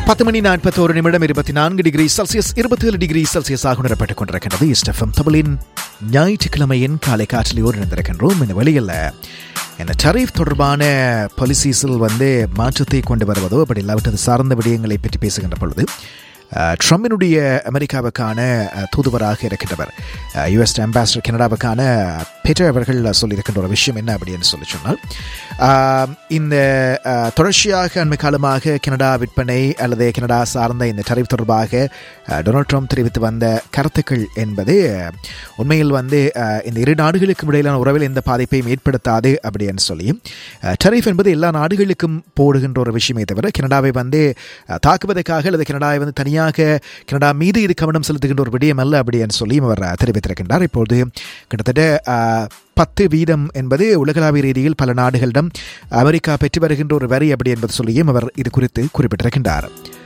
பத்து மணி நாற்பத்தோரு நிமிடம் இருபத்தி நான்கு டிகிரி செல்சியஸ் இருபத்தி ஏழு டிகிரி செல்சியஸாக உணரப்பட்டுக் கொண்டிருக்கின்றது இஸ்டஃபம் தமிழின் ஞாயிற்றுக்கிழமையின் காலை காற்றிலேயோடு இணைந்திருக்கின்றோம் இந்த வெளியில் இந்த டரீஃப் தொடர்பான பாலிசிஸில் வந்து மாற்றத்தை கொண்டு வருவதோ அப்படி இல்லாவிட்டது சார்ந்த விடயங்களை பற்றி பேசுகின்ற பொழுது அஹ், ட்ரம்பினுடைய அமெரிக்காவுக்கான அஹ், தூதுவராக இருக்கின்றவர் யுஎஸ் அம்பாசிடர் கனடாவுக்கான பெட்டர் அவர்கள் சொல்லியிருக்கின்ற ஒரு விஷயம் என்ன அப்படின்னு சொல்லி சொன்னால் ஆஹ், இந்த அஹ், தொடர்ச்சியாக அண்மை காலமாக கனடா விற்பனை அல்லது கனடா சார்ந்த இந்த டரிஃப் தொடர்பாக அஹ், டொனால்ட் ட்ரம்ப் தெரிவித்து வந்த கருத்துக்கள் என்பது அஹ், உண்மையில் வந்து அஹ், இந்த இரு நாடுகளுக்கும் இடையிலான உறவில் எந்த பாதிப்பையும் ஏற்படுத்தாது அப்படின்னு சொல்லி டரிஃப் என்பது எல்லா நாடுகளுக்கும் போடுகின்ற ஒரு விஷயமே தவிர கனடாவை வந்து அஹ், தாக்குவதற்காக அல்லது கனடாவை வந்து தனியாக கனடா மீது இது கவனம் செலுத்துகின்ற ஒரு விடயம் அல்ல அப்படின்னு சொல்லி அவர் அஹ், தெரிவித்திருக்கின்றார் இப்பொழுது கிட்டத்தட்ட அஹ், பத்து வீதம் என்பது உலகளாவிய ரீதியில் பல நாடுகளிடம் அமெரிக்கா பெற்று வருகின்ற ஒரு வரி அப்படி என்பது சொல்லியும் அவர் இது குறித்து குறிப்பிட்டிருக்கின்றார்